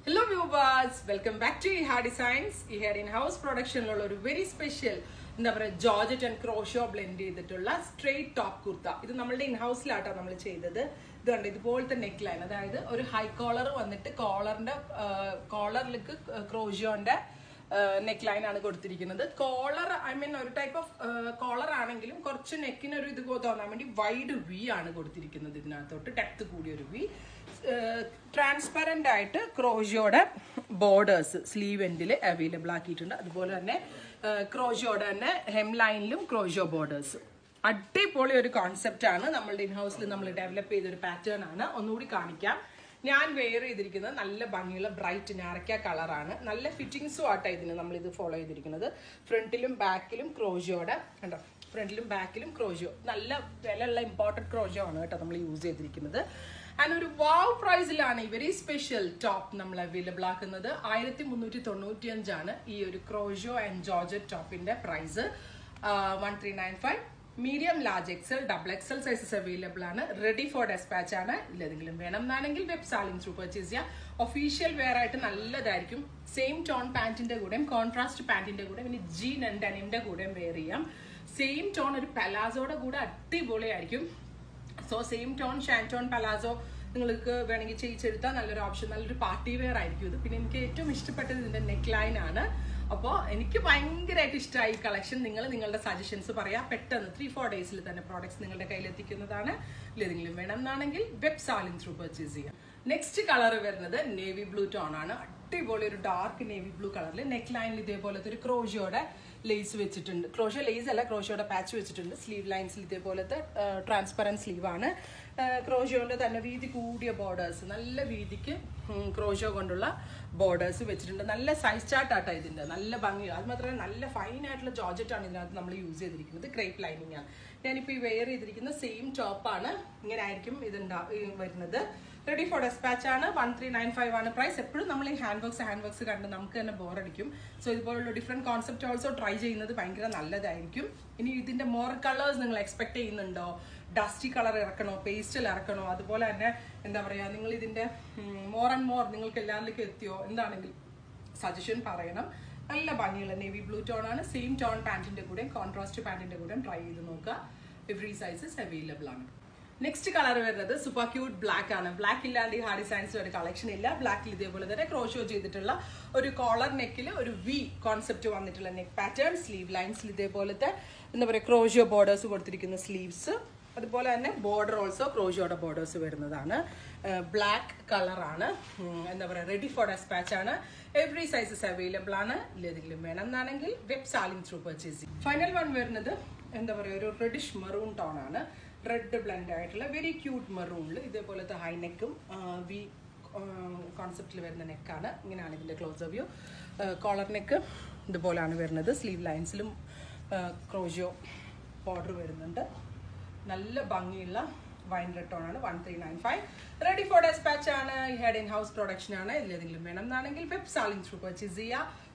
hello viewers welcome back to Iha designs Iha in house പ്രൊഡക്ഷനിലുള്ള ഒരു very special എന്താ പറയുക ജോർജറ്റ് ആൻഡ് ക്രോഷോ ബ്ലെൻഡ് ചെയ്തിട്ടുള്ള സ്ട്രെയിറ്റ് ടോപ്പ് കുർത്ത ഇത് നമ്മളുടെ ഇൻ ഹൗസിലാട്ടോ നമ്മൾ ചെയ്തത് ഇത് കണ്ട് ഇതുപോലത്തെ നെക്ക് ലൈൻ അതായത് ഒരു ഹൈ കോളർ വന്നിട്ട് കോളറിന്റെ കോളറിലേക്ക് ക്രോഷിയോന്റെ നെക്ക് ലൈൻ ആണ് കൊടുത്തിരിക്കുന്നത് കോളർ ഐ മീൻ ഒരു ടൈപ്പ് ഓഫ് കോളർ ആണെങ്കിലും കുറച്ച് നെക്കിന് ഒരു ഇത് തോന്നാൻ വേണ്ടി വൈഡ് വി ആണ് കൊടുത്തിരിക്കുന്നത് ഇതിനകത്തോട്ട് ഡെപ്ത് കൂടിയ ഒരു വി ട്രാൻസ്പെറൻ്റ് ആയിട്ട് ക്രോഷിയോടെ ബോർഡേഴ്സ് സ്ലീവ് എൻഡിൽ അവൈലബിൾ ആക്കിയിട്ടുണ്ട് അതുപോലെ തന്നെ ക്രോഷിയോടെ തന്നെ ഹെം ലൈനിലും ക്രോഷിയോ ബോർഡേഴ്സ് അടിപൊളി ഒരു കോൺസെപ്റ്റ് ആണ് നമ്മളുടെ ഇൻ ഹൗസിൽ നമ്മൾ ഡെവലപ്പ് ചെയ്ത ഒരു പാറ്റേൺ ആണ് ഒന്നുകൂടി കാണിക്കാം ഞാൻ വെയർ ചെയ്തിരിക്കുന്നത് നല്ല ഭംഗിയുള്ള ബ്രൈറ്റ് ഞാറയ്ക്ക കളറാണ് നല്ല ഫിറ്റിങ്സും ആട്ടോ ഇതിന് നമ്മൾ ഇത് ഫോളോ ചെയ്തിരിക്കുന്നത് ഫ്രണ്ടിലും ബാക്കിലും ക്രോഷിയോടെ കണ്ടോ ഫ്രണ്ടിലും ബാക്കിലും ക്രോഷിയോ നല്ല വിലയുള്ള ഇമ്പോർട്ടൻറ്റ് ക്രോഷിയോ ആണ് കേട്ടോ നമ്മൾ യൂസ് ചെയ്തിരിക്കുന്നത് ആൻഡ് ഒരു വാവ് പ്രൈസിലാണ് ഈ വെരി സ്പെഷ്യൽ ടോപ്പ് നമ്മൾ അവൈലബിൾ ആക്കുന്നത് ആയിരത്തി മുന്നൂറ്റി തൊണ്ണൂറ്റി അഞ്ചാണ് ഈ ഒരു ക്രോഷിയോ ആൻഡ് ജോർജറ്റ് ടോപ്പിന്റെ price one three nine five medium large XL double XL sizes available ആണ് റെഡി ഫോർ ഡെസ്പാച്ച് ആണ് ഇല്ലെങ്കിലും വേണം എന്നാണെങ്കിൽ വെബ് സാലിംഗ് ത്രൂ പർച്ചേസ് ചെയ്യാം ഒഫീഷ്യൽ വെയർ ആയിട്ട് നല്ലതായിരിക്കും സെയിം ടോൺ പാന്റിന്റെ കൂടെയും കോൺട്രാസ്റ്റ് പാന്റിന്റെ കൂടെ പിന്നെ ജീൻ ആൻഡ് ഡെനിന്റെ കൂടെയും വെയർ ചെയ്യാം സെയിം ടോൺ ഒരു പലാസോയുടെ കൂടെ അടിപൊളിയായിരിക്കും സോ സെയിം ടോൺ ഷാൻടോൺ പലാസോ നിങ്ങൾക്ക് വേണമെങ്കിൽ ചെയ്യിച്ചെടുത്താൽ നല്ലൊരു ഓപ്ഷൻ നല്ലൊരു പാർട്ടി വെയർ ആയിരിക്കും ഇത് പിന്നെ എനിക്ക് ഏറ്റവും ഇഷ്ടപ്പെട്ടത് ഇതിന്റെ നെക്ക് ലൈൻ ആണ് അപ്പോൾ എനിക്ക് ഭയങ്കരമായിട്ട് ഇഷ്ടമായി ഈ കളക്ഷൻ നിങ്ങൾ നിങ്ങളുടെ സജഷൻസ് പറയാം പെട്ടെന്ന് ത്രീ ഫോർ ഡേയ്സിൽ തന്നെ പ്രോഡക്ട്സ് നിങ്ങളുടെ കയ്യിൽ എത്തിക്കുന്നതാണ് ഏതെങ്കിലും വേണം എന്നാണെങ്കിൽ വെബ് സാലിംഗ് ത്രൂ പർച്ചേസ് ചെയ്യാം നെക്സ്റ്റ് കളർ വരുന്നത് നേവി ബ്ലൂ ടോൺ ആണ് അടിപൊളി ഒരു ഡാർക്ക് നേവി ബ്ലൂ കളറിൽ നെക്ക് ലൈനിൽ ഇതേപോലത്തെ ഒരു ക്രോഷിയോടെ ലേസ് വെച്ചിട്ടുണ്ട് ക്രോഷ്യോ ലേസ് അല്ല ക്രോഷ്യോടെ പാച്ച് വെച്ചിട്ടുണ്ട് സ്ലീവ് ലൈൻസിൽ ഇതേപോലത്തെ ട്രാൻസ്പെറൻറ്റ് സ്ലീവ് ആണ് ക്രോഷ്യോന്റെ തന്നെ വീതി കൂടിയ ബോർഡേഴ്സ് നല്ല വീതിക്ക് ക്രോഷ്യോ കൊണ്ടുള്ള ബോർഡേഴ്സ് വെച്ചിട്ടുണ്ട് നല്ല സൈസ് ചാർട്ടാട്ടോ ഇതിന്റെ നല്ല ഭംഗി അത് മാത്രമല്ല നല്ല ഫൈൻ ആയിട്ടുള്ള ജോർജറ്റ് ആണ് ഇതിനകത്ത് നമ്മൾ യൂസ് ചെയ്തിരിക്കുന്നത് ക്രേപ്പ് ലൈനിങ് ആണ് ഞാനിപ്പോൾ ഈ വെയർ ചെയ്തിരിക്കുന്ന സെയിം ടോപ്പാണ് ഇങ്ങനെ ആയിരിക്കും ഇതുണ്ടാ വരുന്നത് റെഡി ഫോർ ഡെസ്പാച്ച് ആണ് വൺ ത്രീ നയൻ ഫൈവ് ആണ് പ്രൈസ് എപ്പോഴും നമ്മൾ ഈ ഹാൻഡ് വർക്ക്സ് ഹാൻഡ് വർക്ക്സ് കണ്ട് നമുക്ക് തന്നെ ബോറടിക്കും സോ ഇതുപോലുള്ള ഡിഫറെന്റ് കോൺസെപ്റ്റ് ഓൾസോ ട്രൈ ചെയ്യുന്നത് ഭയങ്കര നല്ലതായിരിക്കും ഇനി ഇതിന്റെ മോർ കളേഴ്സ് നിങ്ങൾ എക്സ്പെക്ട് ചെയ്യുന്നുണ്ടോ ഡസ്റ്റി കളർ ഇറക്കണോ പേസ്റ്റൽ ഇറക്കണോ അതുപോലെ തന്നെ എന്താ പറയുക നിങ്ങൾ ഇതിന്റെ മോർ ആൻഡ് മോർ നിങ്ങൾക്ക് എല്ലാവരിലേക്കും എത്തിയോ എന്താണെങ്കിൽ സജഷൻ പറയണം നല്ല ഭംഗിയുള്ള നേവി ബ്ലൂ ടോൺ ആണ് സെയിം ടോൺ പാൻറ്റിന്റെ കൂടെ കോൺട്രാസ്റ്റ് പാൻറ്റിന്റെ കൂടെ ട്രൈ ചെയ്ത് നോക്കുക എവറി സൈസസ് അവൈലബിൾ ആണ് നെക്സ്റ്റ് കളർ വരുന്നത് സൂപ്പർ ക്യൂട്ട് ബ്ലാക്ക് ആണ് ബ്ലാക്ക് ഇല്ലാണ്ട് ഈ ഹാർഡി സയൻസിൽ ഒരു കളക്ഷൻ ഇല്ല ബ്ലാക്കിൽ ഇതേപോലെ തന്നെ ക്രോഷോ ചെയ്തിട്ടുള്ള ഒരു കോളർ നെക്കിൽ ഒരു വി കോൺസെപ്റ്റ് വന്നിട്ടുള്ള നെക്ക് പാറ്റേൺ സ്ലീവ് ലൈൻസിൽ ഇതേപോലത്തെ എന്താ പറയുക ക്രോഷിയോ ബോർഡേഴ്സ് കൊടുത്തിരിക്കുന്ന സ്ലീവ്സ് അതുപോലെ തന്നെ ബോർഡർ ഓൾസോ ക്രോഷിയോടെ ബോർഡേഴ്സ് വരുന്നതാണ് ബ്ലാക്ക് കളറാണ് എന്താ പറയുക റെഡി ഫോർ ഡെസ്പാച്ച് ആണ് എവറി സൈസസ് അവൈലബിൾ ആണ് ഏതെങ്കിലും വേണം എന്നാണെങ്കിൽ web selling through purchasing final one വരുന്നത് എന്താ പറയുക ഒരു റെഡിഷ് മെറൂൺ ടോൺ ആണ് റെഡ് ബ്ലെൻഡ് ആയിട്ടുള്ള വെരി ക്യൂട്ട് മെറൂണിൽ ഇതേപോലത്തെ ഹൈ നെക്കും വി കോൺസെപ്റ്റിൽ വരുന്ന നെക്കാണ് ഇങ്ങനെയാണ് ഇതിൻ്റെ ക്ലോസ് വ്യൂ കോളർ നെക്ക് ഇതുപോലാണ് വരുന്നത് സ്ലീവ് ലൈൻസിലും ക്രോഷിയോ ബോർഡർ വരുന്നുണ്ട് നല്ല ഭംഗിയുള്ള വൈൻ റെഡ് ടോൺ ആണ് one three nine five ready for dispatch ആണ് ഹെഡ് ഇൻ ഹൗസ് പ്രൊഡക്ഷൻ ആണ് ഇതിലേതെങ്കിലും വേണം എന്നാണെങ്കിൽ വെബ് സാലിംഗ് ത്രൂ പർച്ചേസ് ചെയ്യുക